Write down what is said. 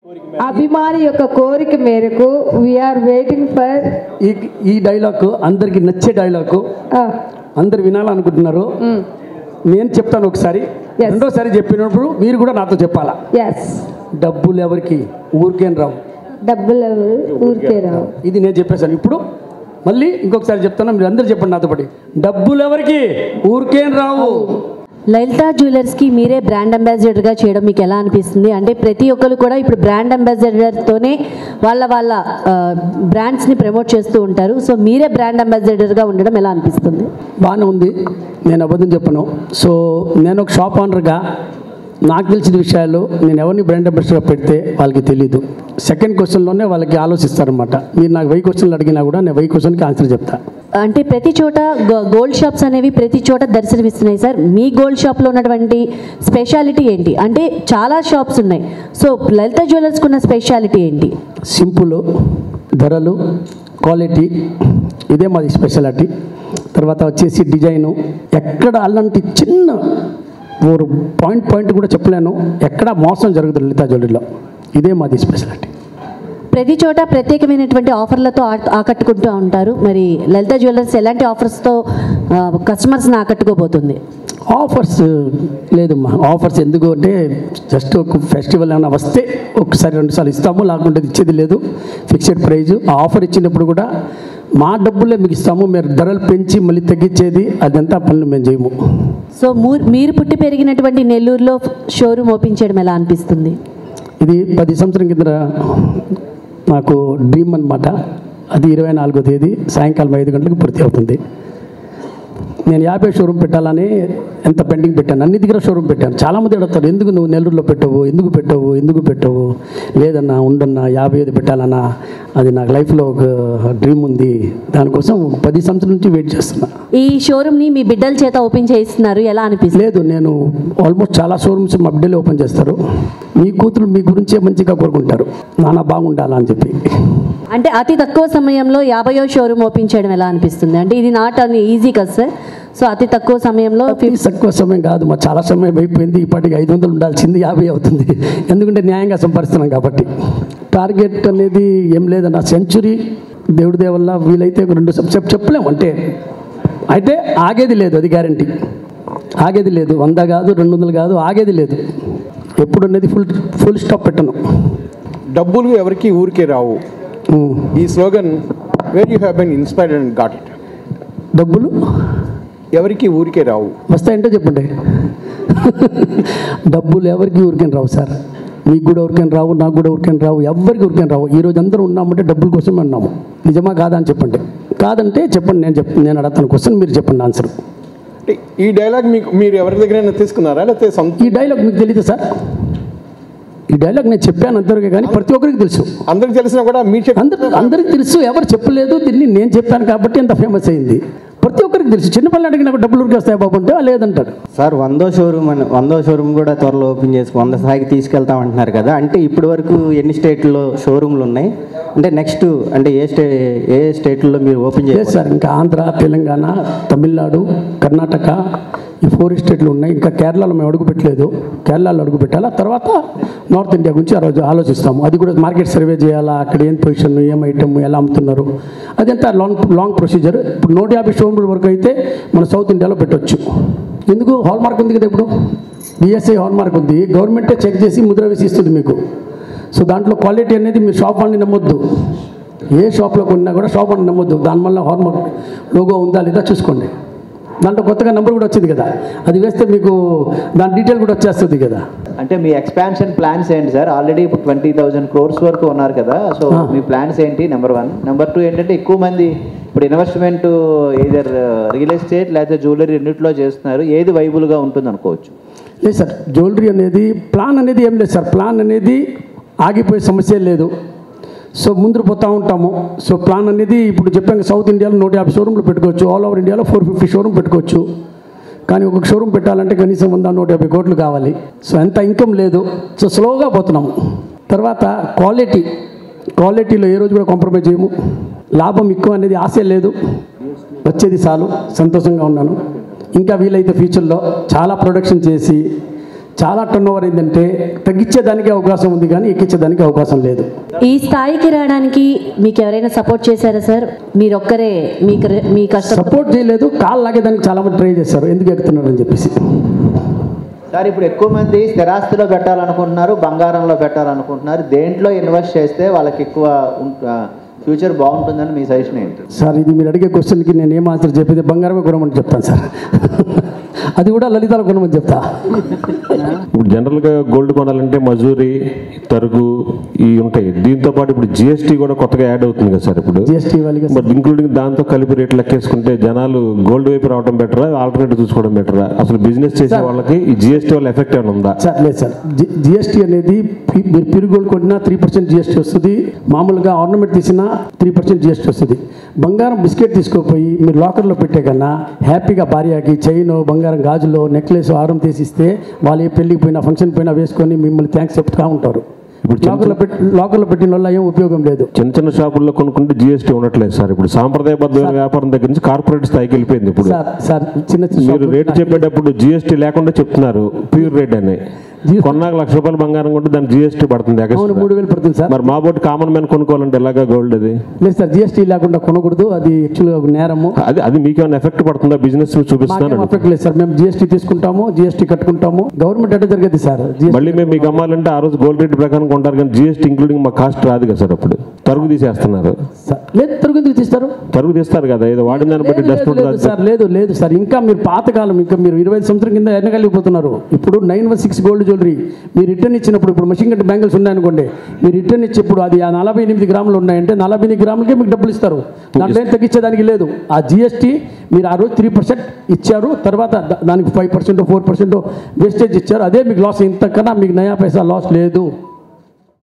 అభిమాని యొక్క కోరిక మేరకు వీఆర్ వెయిటింగ్ ఫర్ ఈ ఈ డైలాగ్ అందరికి నచ్చే డైలాగ్ అందరు వినాలనుకుంటున్నారు నేను చెప్తాను ఒకసారి Yes. రెండోసారి చెప్పినప్పుడు మీరు కూడా నాతో చెప్పాలా ఎస్ డబ్బులు ఎవరికి ఊరికేం రావు డబ్బులు ఎవరు ఊరికే రావు ఇది నేను చెప్పేశాను ఇప్పుడు మళ్ళీ ఇంకొకసారి చెప్తాను మీరు అందరు చెప్పండి నాతో పాటు డబ్బులు ఎవరికి ఊరికేం రావు లలిత జ్యువెలర్స్కి మీరే బ్రాండ్ అంబాసిడర్గా చేయడం మీకు ఎలా అనిపిస్తుంది అంటే ప్రతి ఒక్కరు కూడా ఇప్పుడు బ్రాండ్ అంబాసిడర్తోనే వాళ్ళ వాళ్ళ బ్రాండ్స్ని ప్రమోట్ చేస్తూ ఉంటారు సో మీరే బ్రాండ్ అంబాసిడర్గా ఉండడం ఎలా అనిపిస్తుంది బాగానే ఉంది నేను అబద్ధం చెప్పను సో నేను ఒక షాప్ ఓనర్గా నాకు తెలిసిన విషయాలు నేను ఎవరిని బ్రాండ్ అంబాసిడర్గా పెడితే వాళ్ళకి తెలియదు సెకండ్ క్వశ్చన్లోనే వాళ్ళకి ఆలోచిస్తారనమాట మీరు నాకు వెయ్యి క్వశ్చన్లు అడిగినా కూడా నేను వెయ్యి క్వశ్చన్కి ఆన్సర్ చెప్తా అంటే ప్రతి చోట గో- గోల్డ్ షాప్స్ అనేవి ప్రతి చోట దర్శనమిస్తున్నాయి సార్ మీ గోల్డ్ షాప్లో ఉన్నటువంటి స్పెషాలిటీ ఏంటి అంటే చాలా షాప్స్ ఉన్నాయి సో లలిత జ్యువెలర్స్కి ఉన్న స్పెషాలిటీ ఏంటి సింపుల్ ధరలు క్వాలిటీ ఇదే మాది స్పెషాలిటీ తర్వాత వచ్చేసి డిజైను ఎక్కడ అలాంటి చిన్న ఓ పాయింట్ పాయింట్ కూడా చెప్పలేను ఎక్కడ మోసం జరుగుతుంది లలితా జ్యువెలరీలో ఇదే మాది స్పెషాలిటీ ప్రతి చోట ప్రత్యేకమైనటువంటి ఆఫర్లతో ఆ- ఆకట్టుకుంటూ ఉంటారు మరి లలిత జ్యువెలర్స్ ఎలాంటి ఆఫర్స్తో కస్టమర్స్ని ఆకట్టుకోబోతుంది ఆఫర్స్ లేదమ్మా ఆఫర్స్ ఎందుకు అంటే జస్ట్ ఒక ఫెస్టివల్ ఏమైనా వస్తే ఒకసారి రెండుసార్లు ఇస్తాము లేకుంటే ఇచ్చేది లేదు ఫిక్స్డ్ ప్రైజ్ ఆ ఆఫర్ ఇచ్చినప్పుడు కూడా మా డబ్బులే మీకు ఇస్తాము మీరు ధరలు పెంచి మళ్ళీ తగ్గించేది అదంతా పనులు మేము చేయము సో మూ- మీరు పుట్టి పెరిగినటువంటి నెల్లూరులో షోరూమ్ ఓపెన్ చేయడం ఎలా అనిపిస్తుంది ఇది పది సంవత్సరం కింద నాకు డ్రీమ్ అన్నమాట అది ఇరవై నాలుగో తేదీ సాయంకాలం ఐదు గంటలకు పూర్తి అవుతుంది నేను యాభై షోరూమ్ పెట్టాలని ఎంత పెండింగ్ పెట్టాను అన్ని దగ్గర షోరూమ్ పెట్టాను చాలామంది అడుగుతారు ఎందుకు నువ్వు నెల్లూరులో పెట్టవు ఎందుకు పెట్టవు ఎందుకు పెట్టవు లేదన్నా ఉండన్నా యాభై ఐదు పెట్టాలన్నా అది నాకు లైఫ్లో ఒక డ్రీమ్ ఉంది దానికోసం ఒక పది సంవత్సరాల నుంచి వెయిట్ చేస్తున్నా ఈ షోరూమ్ని మీ బిడ్డల చేత ఓపెన్ చేయిస్తున్నారు ఎలా అనిపిస్తుంది లేదు నేను ఆల్మోస్ట్ చాలా షోరూమ్స్ మా బిడ్డలే ఓపెన్ చేస్తారు మీ కూతురు మీ గురించే మంచిగా కోరుకుంటారు నాన్న బాగుండాలా అని చెప్పి అంటే అతి తక్కువ సమయంలో యాభయో షోరూమ్ ఓపెన్ చేయడం ఎలా అనిపిస్తుంది అంటే ఇది నాట్ అని ఈజీ కదా సార్ సో అతి తక్కువ సమయంలో ఇది తక్కువ సమయం కాదు మా చాలా సమయం అయిపోయింది ఇప్పటికి ఐదు వందలు ఉండాల్సింది యాభై అవుతుంది ఎందుకంటే న్యాయంగా సంపాదిస్తున్నాం కాబట్టి టార్గెట్ అనేది ఏం లేదన్న సెంచురీ దేవుడి దేవల్ల వీలైతే ఒక రెండు చెప్ చెప్పలేము అంటే అయితే ఆగేది లేదు అది గ్యారంటీ ఆగేది లేదు వంద కాదు రెండు వందలు కాదు ఆగేది లేదు ఎప్పుడు అనేది ఫుల్ ఫుల్ స్టాప్ పెట్టను డబ్బులు ఎవరికి ఊరికే రావు ఉమ్. ఈ slogan where you have been inspired and got it డబ్బులు ఎవరికి ఊరికే రావు వస్తాయంటే చెప్పండి డబ్బులు ఎవరికి ఊరికని రావు సార్ మీకు కూడా ఊరికని రావు నాకు కూడా ఊరికని రావు ఎవరికి ఊరికని రావు ఈ రోజు అందరూ ఉన్నామంటే డబ్బుల కోసమే ఉన్నాము నిజమా కాదా అని చెప్పండి కాదంటే చెప్పండి నేను చెప్ నేను అడగతాను క్వశ్చన్ మీరు చెప్పండి ఆన్సర్ అంటే ఈ డైలాగ్ మీకు మీరు ఎవరి దగ్గరైనా తీసుకున్నారా లేకపోతే సొంత ఈ డైలాగ్ మీకు తెలియదు సార్ ఈ డైలాగ్ నేను చెప్పాను అందరికీ కానీ ప్రతి ఒక్కరికి తెలుసు అందరికి తెలిసినా కూడా మీరు చెప్ప అందరు అందరికి తెలుసు ఎవరు చెప్పలేదు దీన్ని నేను చెప్పాను కాబట్టి ఎంత ఫేమస్ అయింది ప్రతి ఒక్కరికి తెలుసు చిన్నపిల్లలు అడిగినా కూడా డబ్బులు ఊరికి వస్తాయి బాబు అంటే "ఆ, లేదంటాడు సార్ వందో షోరూమ్ అని వందో షోరూమ్ కూడా త్వరలో ఓపెన్ చేసి వంద స్థాయికి తీసుకెళ్తాం అంటున్నారు కదా అంటే ఇప్పటి వరకు ఎన్ని స్టేట్లో షోరూమ్లు ఉన్నాయి అంటే నెక్స్ట్ అంటే ఏ స్టే ఏ స్టేట్లో మీరు ఓపెన్ లేదు చేస్తారు సార్ ఇంకా ఆంధ్ర తెలంగాణ తమిళనాడు కర్ణాటక ఈ ఫోర్ స్టేట్లు ఉన్నాయి ఇంకా కేరళలో మేము అడుగు పెట్టలేదు కేరళలో అడుగు పెట్టాలా తర్వాత నార్త్ ఇండియా గురించి ఆ రోజు ఆలోచిస్తాము అది కూడా మార్కెట్ సర్వే చేయాలా అక్కడ ఏం పొజిషన్ ఏం ఐటమ్ ఎలా అమ్ముతున్నారు అదంతా లాంగ్ లాంగ్ ప్రొసీజర్ ఇప్పుడు నూట యాభై షోరూమ్ల వరకు అయితే మన సౌత్ ఇండియాలో పెట్టొచ్చు ఎందుకు హాల్ మార్క్ ఉంది కదా ఇప్పుడు బిఎస్ఐ హాల్ మార్క్ ఉంది గవర్నమెంటే చెక్ చేసి ముద్ర వేసి ఇస్తుంది మీకు సో దాంట్లో క్వాలిటీ అనేది మీరు షాప్ వాళ్ళని నమ్మొద్దు ఏ షాప్లో కొన్నా కూడా షాప్ అని నమ్మొద్దు దానివల్ల హార్మోన్ లోగో ఉందా లేదా చూసుకోండి దాంట్లో కొత్తగా నెంబర్ కూడా వచ్చింది కదా అది వేస్తే మీకు దాని డీటెయిల్ కూడా వచ్చేస్తుంది కదా అంటే మీ ఎక్స్పాన్షన్ ప్లాన్స్ ఏంటి సార్ ఆల్రెడీ ఇప్పుడు ట్వంటీ థౌసండ్ క్రోర్స్ వరకు ఉన్నారు కదా సో ఆ. మీ ప్లాన్స్ ఏంటి నెంబర్ వన్ నెంబర్ టూ ఏంటంటే ఎక్కువ మంది ఇప్పుడు ఇన్వెస్ట్మెంట్ ఏదర్ రియల్ ఎస్టేట్ లేకపోతే జ్యువెలరీ రెండిట్లో చేస్తున్నారు ఏది వైబుల్గా ఉంటుంది అనుకోవచ్చు లేదు సార్ జ్యువెలరీ అనేది ప్లాన్ అనేది ఏం లేదు సార్ ప్లాన్ అనేది ఆగిపోయే సమస్య లేదు సో ముందు పోతూ ఉంటాము సో ప్లాన్ అనేది ఇప్పుడు చెప్పాను సౌత్ ఇండియాలో నూట యాభై షోరూమ్లు పెట్టుకోవచ్చు ఆల్ ఓవర్ ఇండియాలో ఫోర్ ఫిఫ్టీ షోరూమ్ పెట్టుకోవచ్చు కానీ ఒక్కొక్క షోరూమ్ పెట్టాలంటే కనీసం వంద నూట యాభై కోట్లు కావాలి సో ఎంత ఇన్కమ్ లేదు సో స్లోగా పోతున్నాము తర్వాత క్వాలిటీ క్వాలిటీలో ఏ రోజు కూడా కాంప్రమైజ్ చేయము లాభం ఎక్కువ అనేది ఆశ లేదు వచ్చేది చాలు సంతోషంగా ఉన్నాను ఇంకా వీలైతే ఫ్యూచర్లో చాలా ప్రొడక్షన్ చేసి చాలా టర్న్ ఓవర్ అయిందంటే తగ్గించేదానికి అవకాశం ఉంది కానీ ఎక్కించేదానికి అవకాశం లేదు ఈ స్థాయికి రావడానికి మీకు ఎవరైనా సపోర్ట్ చేశారా సార్ మీరు ఒక్కరే మీకు మీ కష్టం సపోర్ట్ చేయలేదు కాళ్ళు లాగేదానికి చాలా మంది ట్రై చేశారు ఎందుకు ఎక్కుతున్నారని చెప్పేసి సార్ ఇప్పుడు ఎక్కువ మంది స్థిరాస్తిలో పెట్టాలనుకుంటున్నారు బంగారంలో పెట్టాలనుకుంటున్నారు దేంట్లో ఇన్వెస్ట్ చేస్తే వాళ్ళకి ఎక్కువ ఫ్యూచర్ బాగుంటుందని మీ సజెషన్ ఏంటి సార్ ఇది మీరు అడిగే క్వశ్చన్కి నేను ఏం ఆన్సర్ చెప్పేది బంగారమే కొనమని చెప్తాను సార్ అది కూడా లలితాలు కొనమని చెప్తా ఇప్పుడు జనరల్గా గోల్డ్ కొనాలంటే మజూరి తరుగు ఇవి ఉంటాయి దీంతో పాటు ఇప్పుడు జిఎస్టీ కూడా కొత్తగా యాడ్ అవుతుంది కదా సార్ ఇప్పుడు జిఎస్టీ వాళ్ళకి మరి ఇంక్లూడింగ్ దాంతో కలిపి రేట్లు లెక్కేసుకుంటే జనాలు గోల్డ్ వైపు రావడం బెటరా ఆల్టర్నేటివ్ చూసుకోవడం బెటరా అసలు బిజినెస్ చేసే వాళ్ళకి ఈ జిఎస్టీ వల్ల ఎఫెక్ట్ ఏమైనా ఉందా సార్ లేదు సార్ జి- జిఎస్టీ అనేది పి- మీరు పిరుగోలు కొట్టినా త్రీ పర్సెంట్ జిఎస్టీ వస్తుంది మామూలుగా ఆర్నమెంట్ తీసినా త్రీ పర్సెంట్ జిఎస్టీ వస్తుంది బంగారం బిస్కెట్ తీసుకోపోయి మీరు లాకర్లో పెట్టే కన్నా హ్యాపీగా భార్యకి చైన్ బంగారం గాజులో నెక్లెస్ ఆరం తీసిస్తే వాళ్ళు ఏ పెళ్ళికి పోయినా ఫంక్షన్ పోయినా వేసుకొని మిమ్మల్ని థ్యాంక్స్ చెప్తా ఉంటారు ఇప్పుడు చిన్న- లాకర్లో పెట్టి లాకర్లో పెట్టిన వల్ల ఏం ఉపయోగం లేదు చిన్న చిన్న షాపుల్లో కొనుక్కుంటే జిఎస్టీ ఉండట్లేదు సార్ ఇప్పుడు సాంప్రదాయబద్ధమైన వ్యాపారం దగ్గర నుంచి కార్పొరేట్ స్థాయికి వెళ్ళిపోయింది ఇప్పుడు సార్ సార్ చిన్న చిన్న మీరు షాపులు- రేటు చెప్పేటప్పుడు జిఎస్టీ లేకుండా చెప్తున్నారు ప్యూర్ రేట్ అని GST కొన్నాక లక్ష రూపాయలు బంగారం కొంటే దానికి జిఎస్టీ పడుతుంది అవును extra. మూడు వేలు పడుతుంది సార్ మరి మా బోటి కామన్ మ్యాన్ కొనుక్కోవాలంటే ఎలాగా గోల్డ్ అది లేదు సార్ జిఎస్టీ లేకుండా కొనకూడదు అది యాక్చువల్గా ఒక నేరము అది అది మీకేమైనా ఎఫెక్ట్ పడుతుందా బిజినెస్ చూపిస్తున్నాను మాకేం అఫెక్ట్ లేదు సార్ మేము జిఎస్టీ తీసుకుంటాము జిఎస్టీ కట్టుకుంటాము గవర్నమెంట్ అంటే జరిగేది సార్ GST మళ్ళీ మేము మీకు అమ్మాలంటే ఆ రోజు గోల్డ్ రేట్ ప్రకారం కొంటారు కానీ జిఎస్టీ ఇంక్లూడింగ్ మా కాస్ట్ రాదు కదా సార్ అప్పుడు తరుగు తీసేస్తున్నారు సార్ లేదు తరుగు ఎందుకు తీస్తారు తరుగు తీస్తారు కదా ఏదో వాడిన దాన్ని బట్టి లేదు, డస్ట్ లేదు, లేదు సార్ లేదు లేదు సార్ ఇంకా మీరు పాతకాలం ఇంకా మీరు ఇరవై ఐదు సంవత్సరం కింద ఎన్నగలిగిపోతున్నారు ఇప్పుడు nine one six gold jewellery మీరు రిటర్న్ ఇచ్చినప్పుడు ఇప్పుడు మషిన్ కట్ బ్యాంగిల్స్ ఉన్నాయనుకోండి మీరు రిటర్న్ ఇచ్చేప్పుడు అది ఆ నలభై ఎనిమిది గ్రాములు ఉన్నాయంటే నలభై ఎనిమిది గ్రాములకే మీకు డబ్బులు ఇస్తారు దాంట్లో ఏం తగ్గించేదానికి లేదు ఆ జిఎస్టీ మీరు ఆ రోజు త్రీ పర్సెంట్ ఇచ్చారు తర్వాత దా- దానికి five percent four percent wastage ఇచ్చారు అదే మీకు లాస్ ఇంతకన్నా మీకు నయా పైసా లాస్ లేదు